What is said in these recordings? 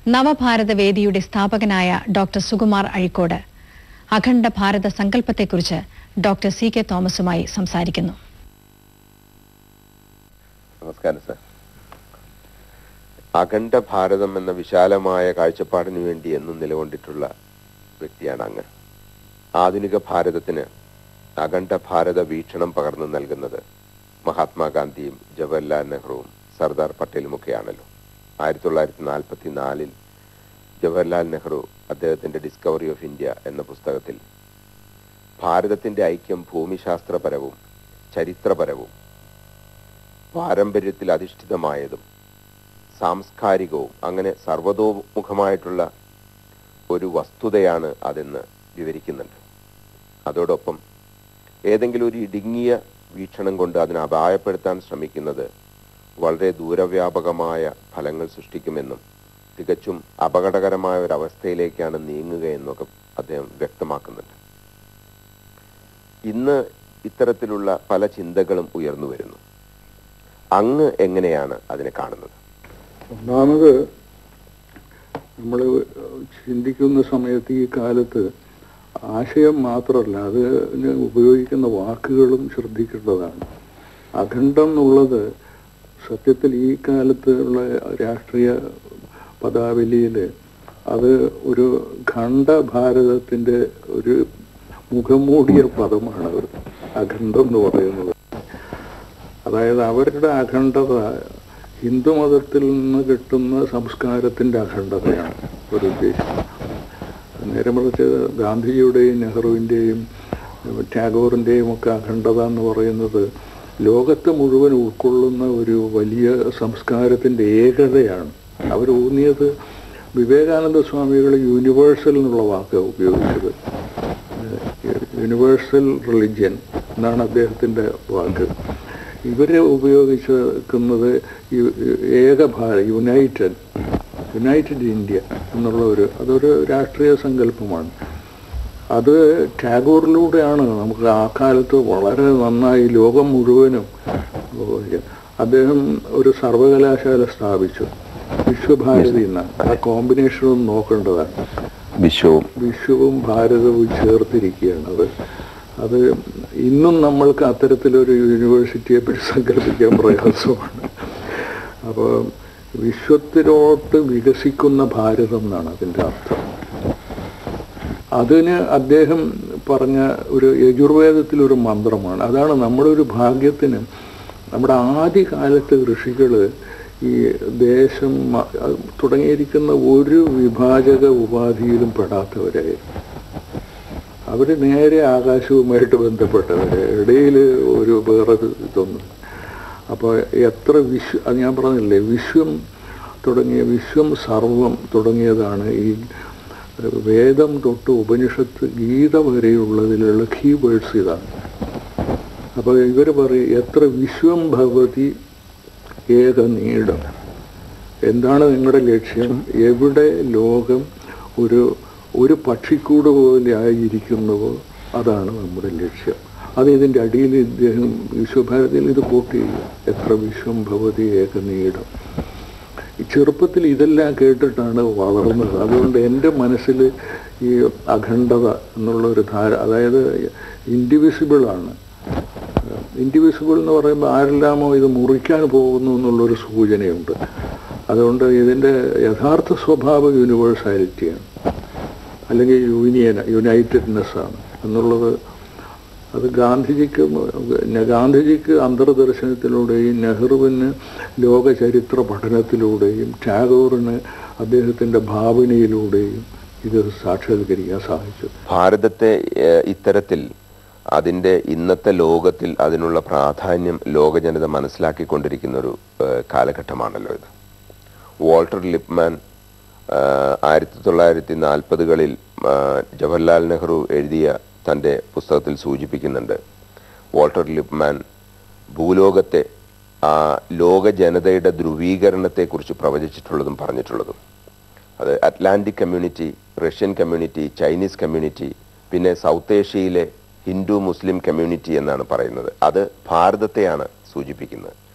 നവഭാരത വേദിയുടെ സ്ഥാപകനായ ഡോക്ടർ സുകുമാർ അഴിക്കോട് അഖണ്ഡ ഭാരത സങ്കല്പത്തെക്കുറിച്ച് ഡോക്ടർ സി കെ തോമസുമായി സംസാരിക്കുന്നു നമസ്കാരം സാർ അഖണ്ഡ ഭാരതം എന്ന വിശാലമായ കാഴ്ചപ്പാടിന് വേണ്ടി എന്നും നിലകൊണ്ടിട്ടുള്ള വ്യക്തിയാണ് അങ്ങ് ആധുനിക ഭാരതത്തിന് അഖണ്ഡ ഭാരത വീക്ഷണം പകർന്നു നൽകുന്നത് മഹാത്മാഗാന്ധിയും ജവഹർലാൽ നെഹ്റുവും സർദാർ പട്ടേലുമൊക്കെയാണല്ലോ ആയിരത്തി തൊള്ളായിരത്തി നാൽപ്പത്തി നാലിൽ ജവഹർലാൽ നെഹ്റു അദ്ദേഹത്തിന്റെ ഡിസ്കവറി ഓഫ് ഇന്ത്യ എന്ന പുസ്തകത്തിൽ ഭാരതത്തിന്റെ ഐക്യം ഭൂമിശാസ്ത്രപരവും ചരിത്രപരവും പാരമ്പര്യത്തിൽ അധിഷ്ഠിതമായതും സാംസ്കാരികവും അങ്ങനെ സർവതോമുഖമായിട്ടുള്ള ഒരു വസ്തുതയാണ് അതെന്ന് വിവരിക്കുന്നുണ്ട് അതോടൊപ്പം ഏതെങ്കിലും ഒരു ഇടുങ്ങിയ വീക്ഷണം കൊണ്ട് അതിനെ അപായപ്പെടുത്താൻ ശ്രമിക്കുന്നത് വളരെ ദൂരവ്യാപകമായ ഫലങ്ങൾ സൃഷ്ടിക്കുമെന്നും തികച്ചും അപകടകരമായ ഒരു അവസ്ഥയിലേക്കാണ് നീങ്ങുകയെന്നൊക്കെ അദ്ദേഹം വ്യക്തമാക്കുന്നുണ്ട് ഇന്ന് ഇത്തരത്തിലുള്ള പല ചിന്തകളും ഉയർന്നു വരുന്നു അങ്ങ് എങ്ങനെയാണ് അതിനെ കാണുന്നത് ഒന്നാമത് നമ്മൾ ചിന്തിക്കുന്ന സമയത്ത് ഈ കാലത്ത് ആശയം മാത്രമല്ല അത് ഉപയോഗിക്കുന്ന വാക്കുകളും ശ്രദ്ധിക്കേണ്ടതാണ് അഖണ്ഡം എന്നുള്ളത് സത്യത്തിൽ ഈ കാലത്ത് ഉള്ള രാഷ്ട്രീയ പദാവലിയിൽ അത് ഒരു ഖണ്ഡ ഭാരതത്തിന്റെ ഒരു മുഖംമൂടിയ പദമാണ് അത് അഖണ്ഡം എന്ന് പറയുന്നത് അതായത് അവരുടെ അഖണ്ഡത ഹിന്ദുമതത്തിൽ നിന്ന് കിട്ടുന്ന സംസ്കാരത്തിന്റെ അഖണ്ഡതയാണ് ഒരു ഉദ്ദേശം നേരെ മറിച്ച് ഗാന്ധിജിയുടെയും നെഹ്റുവിൻ്റെയും ടാഗോറിൻ്റെയും ഒക്കെ അഖണ്ഡത എന്ന് പറയുന്നത് ലോകത്തെ മുഴുവൻ ഉൾക്കൊള്ളുന്ന ഒരു വലിയ സംസ്കാരത്തിന്റെ ഏകതയാണ് അവർ ഊന്നിയത് വിവേകാനന്ദ സ്വാമികൾ യൂണിവേഴ്സൽ എന്നുള്ള വാക്ക് ഉപയോഗിച്ചത് യൂണിവേഴ്സൽ റിലിജ്യൻ എന്നാണ് അദ്ദേഹത്തിന്റെ വാക്ക് ഇവരെ ഉപയോഗിച്ചിരിക്കുന്നത് ഏക ഭാരത് യുണൈറ്റഡ് യുണൈറ്റഡ് ഇന്ത്യ എന്നുള്ള ഒരു അതൊരു രാഷ്ട്രീയ സങ്കല്പമാണ് അത് ടാഗോറിലൂടെയാണ് നമുക്ക് ആ കാലത്ത് വളരെ നന്നായി ലോകം മുഴുവനും അദ്ദേഹം ഒരു സർവകലാശാല സ്ഥാപിച്ചു വിശ്വഭാരതി എന്നാണ് ആ കോമ്പിനേഷൻ ഒന്ന് നോക്കേണ്ടതാണ് വിശ്വവും വിശ്വവും ഭാരതവും ചേർത്തിരിക്കുകയാണ് അത് അത് ഇന്നും നമ്മൾക്ക് അത്തരത്തിലൊരു യൂണിവേഴ്സിറ്റിയെ പറ്റി സങ്കല്പിക്കാൻ പ്രയാസമാണ് അപ്പോൾ വിശ്വത്തിലോട്ട് വികസിക്കുന്ന ഭാരതം എന്നാണ് അതിൻ്റെ അർത്ഥം അതിന് അദ്ദേഹം പറഞ്ഞ ഒരു യജുർവേദത്തിലൊരു മന്ത്രമാണ് അതാണ് നമ്മുടെ ഒരു ഭാഗ്യത്തിന് നമ്മുടെ ആദ്യകാലത്തെ ഋഷികൾ ഈ ദേശം തുടങ്ങിയിരിക്കുന്ന ഒരു വിഭാജക ഉപാധിയിലും പെടാത്തവരായിരുന്നു അവർ നേരെ ആകാശവുമായിട്ട് ബന്ധപ്പെട്ടവര് ഇടയിൽ ഒരു വേറെ ഇതൊന്നും അപ്പോൾ എത്ര വിശ്വ അത് ഞാൻ പറഞ്ഞില്ലേ വിശ്വം തുടങ്ങിയ വിശ്വം സർവം തുടങ്ങിയതാണ് ഈ വേദം തൊട്ട് ഉപനിഷത്ത് ഗീത വരെയുള്ളതിലുള്ള കീവേഡ്സ് ഇതാണ് അപ്പോൾ ഇവർ പറയും എത്ര വിശ്വം ഭവതി ഏക നീടം എന്താണ് നിങ്ങളുടെ ലക്ഷ്യം എവിടെ ലോകം ഒരു ഒരു പക്ഷിക്കൂട് പോലെ ആയിരിക്കുന്നുവോ അതാണ് നമ്മുടെ ലക്ഷ്യം അത് ഇതിൻ്റെ അടിയിൽ ഇദ്ദേഹം വിശ്വഭാരതിയിൽ ഇത് കോട്ട് ചെയ്യുക എത്ര വിശ്വം ഭവതി ഏക നീടം ചെറുപ്പത്തിൽ ഇതെല്ലാം കേട്ടിട്ടാണ് വളർന്നത് അതുകൊണ്ട് എൻ്റെ മനസ്സിൽ ഈ അഖണ്ഡത എന്നുള്ള ഒരു ധാര അതായത് ഇൻഡിവിസിബിളാണ് ഇൻഡിവിസിബിൾ എന്ന് പറയുമ്പോൾ ആരെല്ലാമോ ഇത് മുറിക്കാൻ പോകുന്നു എന്നുള്ളൊരു സൂചനയുണ്ട് അതുകൊണ്ട് ഇതിൻ്റെ യഥാർത്ഥ സ്വഭാവ യൂണിവേഴ്സാലിറ്റിയാണ് അല്ലെങ്കിൽ യൂണിയൻ യുണൈറ്റഡ്നെസ് ആണ് എന്നുള്ളത് അത് ഗാന്ധിജിക്ക് ഗാന്ധിജിക്ക് അന്തർദർശനത്തിലൂടെയും നെഹ്റുവിന് ലോക ചരിത്ര പഠനത്തിലൂടെയും ടാഗോറിന് അദ്ദേഹത്തിൻ്റെ ഭാവനയിലൂടെയും ഇത് സാക്ഷാത്കരിക്കാൻ സാധിച്ചു ഭാരതത്തെ ഏഹ്, ഇത്തരത്തിൽ അതിന്റെ ഇന്നത്തെ ലോകത്തിൽ അതിനുള്ള പ്രാധാന്യം ലോക ജനത മനസ്സിലാക്കിക്കൊണ്ടിരിക്കുന്ന ഒരു ഏഹ്, കാലഘട്ടമാണല്ലോ ഇത് വാൾട്ടർ ലിപ്മാൻ ആഹ്, ആയിരത്തി തൊള്ളായിരത്തി നാൽപ്പതുകളിൽ ആഹ്, ജവഹർലാൽ നെഹ്റു എഴുതിയ തൻ്റെ പുസ്തകത്തിൽ സൂചിപ്പിക്കുന്നുണ്ട് വാൾട്ടർ ലിപ്മാൻ ഭൂലോകത്തെ ആ ലോക ജനതയുടെ ധ്രുവീകരണത്തെക്കുറിച്ച് പ്രവചിച്ചിട്ടുള്ളതും പറഞ്ഞിട്ടുള്ളതും അത് Atlantic community Russian community Chinese community പിന്നെ സൗത്ത് ഏഷ്യയിലെ ഹിന്ദു മുസ്ലിം കമ്മ്യൂണിറ്റി എന്നാണ് പറയുന്നത് അത് ഭാരതത്തെയാണ് സൂചിപ്പിക്കുന്നത്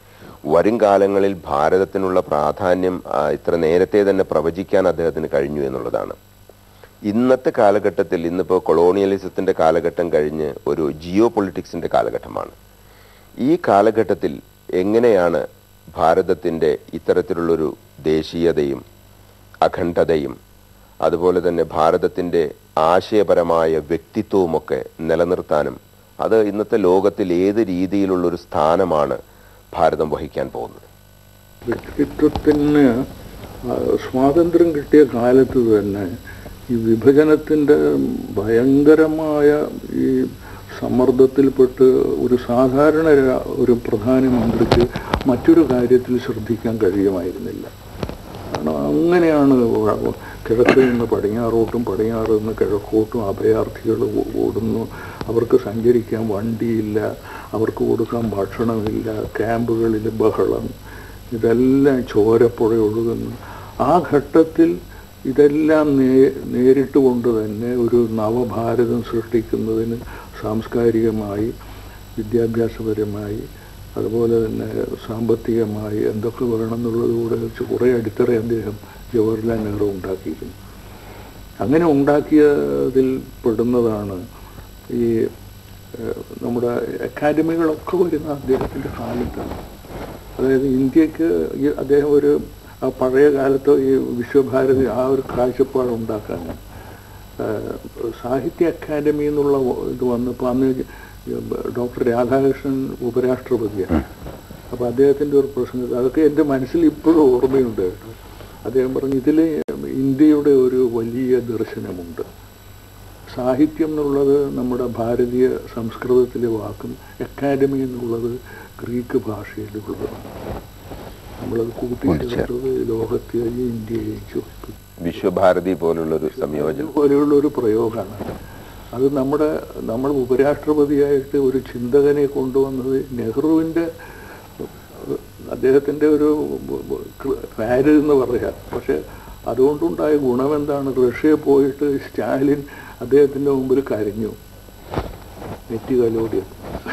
വരും കാലങ്ങളിൽ ഭാരതത്തിനുള്ള പ്രാധാന്യം ആ, ഇത്ര നേരത്തെ തന്നെ പ്രവചിക്കാൻ അദ്ദേഹത്തിന് കഴിഞ്ഞു എന്നുള്ളതാണ് ഇന്നത്തെ കാലഘട്ടത്തിൽ ഇന്നിപ്പോൾ കൊളോണിയലിസത്തിന്റെ കാലഘട്ടം കഴിഞ്ഞ് ഒരു ജിയോ പൊളിറ്റിക്സിന്റെ കാലഘട്ടമാണ് ഈ കാലഘട്ടത്തിൽ എങ്ങനെയാണ് ഭാരതത്തിന്റെ ഇത്തരത്തിലുള്ളൊരു ദേശീയതയും അഖണ്ഡതയും അതുപോലെ തന്നെ ഭാരതത്തിന്റെ ആശയപരമായ വ്യക്തിത്വവുമൊക്കെ നിലനിർത്താനും അത് ഇന്നത്തെ ലോകത്തിൽ ഏത് രീതിയിലുള്ളൊരു സ്ഥാനമാണ് ഭാരതം വഹിക്കാൻ പോകുന്നത് വ്യക്തിത്വത്തിന് ആ, സ്വാതന്ത്ര്യം കിട്ടിയ കാലത്ത് തന്നെ ഈ വിഭജനത്തിൻ്റെ ഭയങ്കരമായ ഈ സമ്മർദ്ദത്തിൽപ്പെട്ട് ഒരു സാധാരണ രാ- ഒരു പ്രധാനമന്ത്രിക്ക് മറ്റൊരു കാര്യത്തിൽ ശ്രദ്ധിക്കാൻ കഴിയുമായിരുന്നില്ല കാരണം അങ്ങനെയാണ് വ- കിഴക്ക് നിന്ന് പടിഞ്ഞാറോട്ടും പടിഞ്ഞാറ് നിന്ന് കിഴക്കോട്ടും അഭയാർത്ഥികൾ ഓ- ഓടുന്നു അവർക്ക് സഞ്ചരിക്കാൻ വണ്ടിയില്ല അവർക്ക് കൊടുക്കാൻ ഭക്ഷണമില്ല ക്യാമ്പുകളിൽ ബഹളം ഇതെല്ലാം ചോരപ്പുഴ ഒഴുകുന്നു ആ ഘട്ടത്തിൽ ഇതെല്ലാം നേ നേരിട്ട് കൊണ്ട് തന്നെ ഒരു നവഭാരതം സൃഷ്ടിക്കുന്നതിന് സാംസ്കാരികമായി വിദ്യാഭ്യാസപരമായി അതുപോലെ തന്നെ സാമ്പത്തികമായി എന്തൊക്കെ വേണമെന്നുള്ളത് കൂടെ വെച്ച് കുറേ അടിത്തറ അദ്ദേഹം ജവഹർലാൽ നെഹ്റു ഉണ്ടാക്കിയിരുന്നു അങ്ങനെ ഉണ്ടാക്കിയതിൽ പെടുന്നതാണ് ഈ ഏഹ്, നമ്മുടെ അക്കാദമികളൊക്കെ വരുന്ന അദ്ദേഹത്തിൻ്റെ കാലത്താണ് അതായത് ഇന്ത്യക്ക് ഈ അദ്ദേഹം ഒരു ആ പഴയ കാലത്ത് ഈ വിശ്വഭാരതി ആ ഒരു കാഴ്ചപ്പാട് ഉണ്ടാക്കാൻ ഏഹ്, സാഹിത്യ അക്കാദമി എന്നുള്ള ഇത് വന്നപ്പോൾ അന്ന് ഡോക്ടർ രാധാകൃഷ്ണൻ ഉപരാഷ്ട്രപതിയാണ് അപ്പോൾ അദ്ദേഹത്തിൻ്റെ ഒരു പ്രസംഗം അതൊക്കെ എൻ്റെ മനസ്സിൽ ഇപ്പോഴും ഓർമ്മയുണ്ട് കേട്ടോ അദ്ദേഹം പറഞ്ഞു ഇതിൽ ഇന്ത്യയുടെ ഒരു വലിയ ദർശനമുണ്ട് സാഹിത്യം എന്നുള്ളത് നമ്മുടെ ഭാരതീയ സംസ്കൃതത്തിലെ വാക്കും അക്കാദമി എന്നുള്ളത് ഗ്രീക്ക് ഭാഷയിലുള്ളതാണ് നമ്മളത് കൂട്ടിച്ചേർത്തത് ലോകത്തെയും ഇന്ത്യയെയും ചോദിക്കും വിശ്വഭാരതി പോലുള്ളൊരു സംയോജനം പോലെയുള്ള ഒരു പ്രയോഗമാണ് അത് നമ്മുടെ നമ്മൾ ഉപരാഷ്ട്രപതിയായിട്ട് ഒരു ചിന്തകനെ കൊണ്ടുവന്നത് നെഹ്റുവിൻ്റെ അദ്ദേഹത്തിൻ്റെ ഒരു പാര് എന്ന് പറയാം പക്ഷെ അതുകൊണ്ടുണ്ടായ ഗുണമെന്താണ് റഷ്യയിൽ പോയിട്ട് സ്റ്റാലിൻ അദ്ദേഹത്തിൻ്റെ മുമ്പിൽ കരഞ്ഞു നെറ്റി കലോടിയത്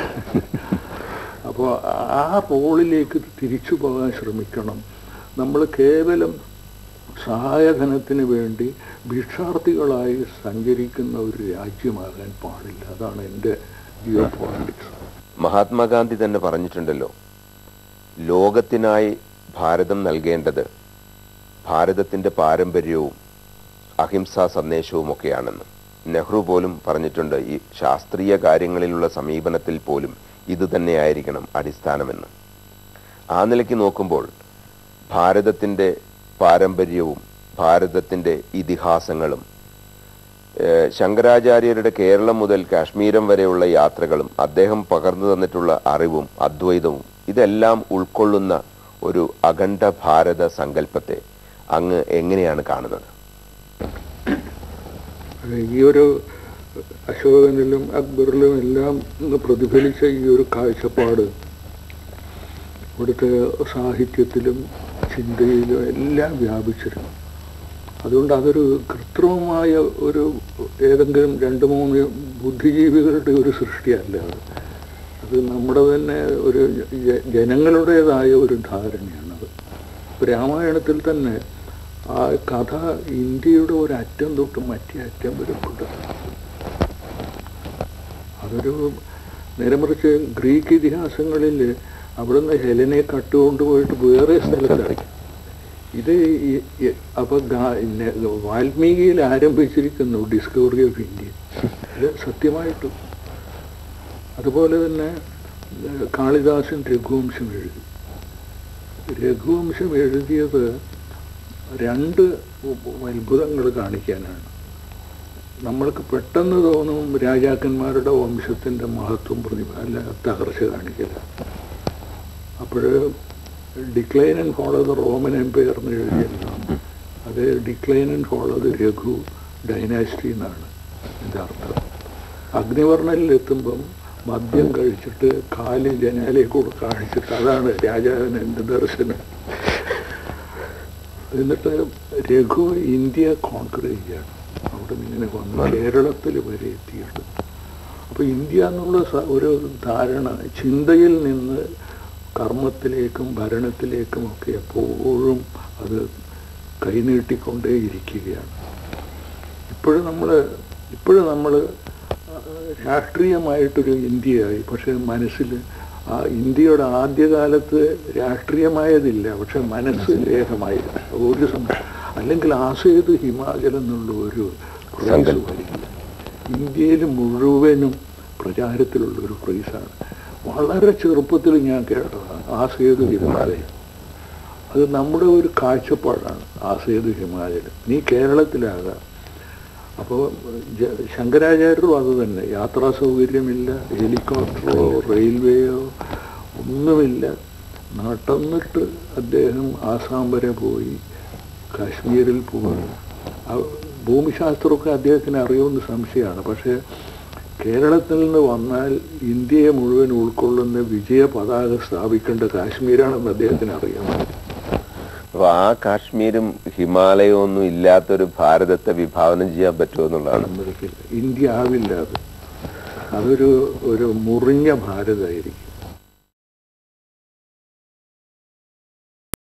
അപ്പോൾ ആ റോളിലേക്ക് തിരിച്ചു പോകാൻ ശ്രമിക്കണം നമ്മൾ കേവലം സഹായധനത്തിന് വേണ്ടി ഭിക്ഷാർത്ഥികളായി സഞ്ചരിക്കുന്ന ഒരു രാജ്യമാകാൻ പാടില്ല അതാണ് എൻ്റെ ജിയോ പോളിറ്റിക്സ് മഹാത്മാഗാന്ധി തന്നെ പറഞ്ഞിട്ടുണ്ടല്ലോ ലോകത്തിനായി ഭാരതം നൽകേണ്ടത് ഭാരതത്തിന്റെ പാരമ്പര്യവും അഹിംസാ സന്ദേശവുമൊക്കെയാണെന്ന് നെഹ്റു പോലും പറഞ്ഞിട്ടുണ്ട് ഈ ശാസ്ത്രീയ കാര്യങ്ങളിലുള്ള സമീപനത്തിൽ പോലും ഇത് തന്നെയായിരിക്കണം അടിസ്ഥാനമെന്ന് ആ നിലയ്ക്ക് നോക്കുമ്പോൾ ഭാരതത്തിന്റെ പാരമ്പര്യവും ഭാരതത്തിന്റെ ഇതിഹാസങ്ങളും ഏഹ് ശങ്കരാചാര്യരുടെ കേരളം മുതൽ കാശ്മീരം വരെയുള്ള യാത്രകളും അദ്ദേഹം പകർന്നു തന്നിട്ടുള്ള അറിവും അദ്വൈതവും ഇതെല്ലാം ഉൾക്കൊള്ളുന്ന ഒരു അഖണ്ഡ ഭാരത സങ്കല്പത്തെ അങ്ങ് എങ്ങനെയാണ് കാണുന്നത് ഈ ഒരു അശോകനിലും അക്ബറിലും എല്ലാം ഇന്ന് പ്രതിഫലിച്ച ഈ ഒരു കാഴ്ചപ്പാട് ഇവിടുത്തെ സാഹിത്യത്തിലും ചിന്തയിലും എല്ലാം വ്യാപിച്ചിരുന്നു അതുകൊണ്ട് അതൊരു കൃത്രിമമായ ഒരു ഏതെങ്കിലും രണ്ട് മൂന്ന് ബുദ്ധിജീവികളുടെ ഒരു സൃഷ്ടിയല്ല അത് അത് നമ്മുടെ തന്നെ ഒരു ജ- ജനങ്ങളുടേതായ ഒരു ധാരണയാണത് ഇപ്പൊ രാമായണത്തിൽ തന്നെ ആ കഥ ഇന്ത്യയുടെ ഒരു അറ്റം തൊട്ട് മറ്റേ അറ്റം വരെ തുടർന്നു അതൊരു നേരെ മറിച്ച് ഗ്രീക്ക് ഇതിഹാസങ്ങളിൽ അവിടുന്ന് ഹെലനെ കട്ടുകൊണ്ടുപോയിട്ട് വേറെ സ്ഥലത്താണ് ഇത് ഈ- ഈ- അപ്പൊ ഗാ- നെ- വാൽമീകിയിൽ ആരംഭിച്ചിരിക്കുന്നു ഡിസ്കവറി ഓഫ് ഇന്ത്യ ഇത് സത്യമായിട്ടും അതുപോലെ തന്നെ ഏഹ്, കാളിദാസൻ രഘുവംശം എഴുതി രഘുവംശം എഴുതിയത് രണ്ട് അത്ഭുതങ്ങൾ കാണിക്കാനാണ് നമ്മൾക്ക് പെട്ടെന്ന് തോന്നും രാജാക്കന്മാരുടെ വംശത്തിൻ്റെ മഹത്വം പ്രതിഭ അല്ല തകർച്ച കാണിക്കല അപ്പോൾ decline and fall the Roman empire എന്ന് എഴുതിയല്ലോ അത് decline and fall the Raghu dynasty എന്നാണ് എൻ്റെ അർത്ഥം അഗ്നിവർണ്ണനിൽ എത്തുമ്പം മദ്യം കഴിച്ചിട്ട് കാലിൽ ജനാലയെ കൂടെ കാണിച്ചിട്ട് അതാണ് രാജാവിന് എൻ്റെ ദർശനം എന്നിട്ട് രഘു ഇന്ത്യ കോൺക്രീ ചെയ്യാണ് അവിടെ നിന്ന് ഇങ്ങനെ വന്ന് കേരളത്തിൽ വരെ എത്തിയിട്ട് അപ്പോൾ ഇന്ത്യ എന്നുള്ള സ- ഒരു ധാരണ ചിന്തയിൽ നിന്ന് കർമ്മത്തിലേക്കും ഭരണത്തിലേക്കും ഒക്കെ എപ്പോഴും അത് കൈനീട്ടിക്കൊണ്ടേയിരിക്കുകയാണ് ഇപ്പോഴും നമ്മൾ ഇപ്പോഴും നമ്മൾ രാഷ്ട്രീയമായിട്ടൊരു ഇന്ത്യയായി പക്ഷെ മനസ്സിൽ ആ ഇന്ത്യയുടെ ആദ്യകാലത്ത് രാഷ്ട്രീയമായതില്ല പക്ഷെ മനസ്സ് ഏകമായിരുന്നു ഒരു സംശയം അല്ലെങ്കിൽ ആസേതു ഹിമാചൽ എന്നുള്ള ഒരു ഫ്രേസ് സങ്കല്പം. വരില്ല ഇന്ത്യയിൽ മുഴുവനും പ്രചാരത്തിലുള്ള ഒരു ഫ്രേസാണ് വളരെ ചെറുപ്പത്തിൽ ഞാൻ കേട്ടതാണ് ആസേതു ഹിമാലയം അത് നമ്മുടെ ഒരു കാഴ്ചപ്പാടാണ് ആസേതു ഹിമാലയം നീ കേരളത്തിലാകാം അപ്പോൾ ശങ്കരാചാര്യരും അത് തന്നെ യാത്രാ സൗകര്യമില്ല ഹെലികോപ്റ്ററോ റെയിൽവേയോ ഒന്നുമില്ല നടന്നിട്ട് അദ്ദേഹം ആസാം വരെ പോയി കാശ്മീരിൽ പോയി ആ ഭൂമിശാസ്ത്രമൊക്കെ അദ്ദേഹത്തിന് അറിയുമെന്ന് സംശയമാണ് പക്ഷേ കേരളത്തിൽ നിന്ന് വന്നാൽ ഇന്ത്യയെ മുഴുവൻ ഉൾക്കൊള്ളുന്ന വിജയ പതാക സ്ഥാപിക്കേണ്ട കാശ്മീരാണെന്ന് അദ്ദേഹത്തിന് അറിയാം അപ്പൊ ആ കാശ്മീരും ഹിമാലയവും ഒന്നും ഇല്ലാത്തൊരു ഭാരതത്തെ വിഭാവനം ചെയ്യാൻ പറ്റുമോ എന്നുള്ളതാണ് സമ്മതിക്കില്ല ഇന്ത്യ ആവില്ല അത് അതൊരു ഒരു മുറിഞ്ഞ ഭാരതമായിരിക്കും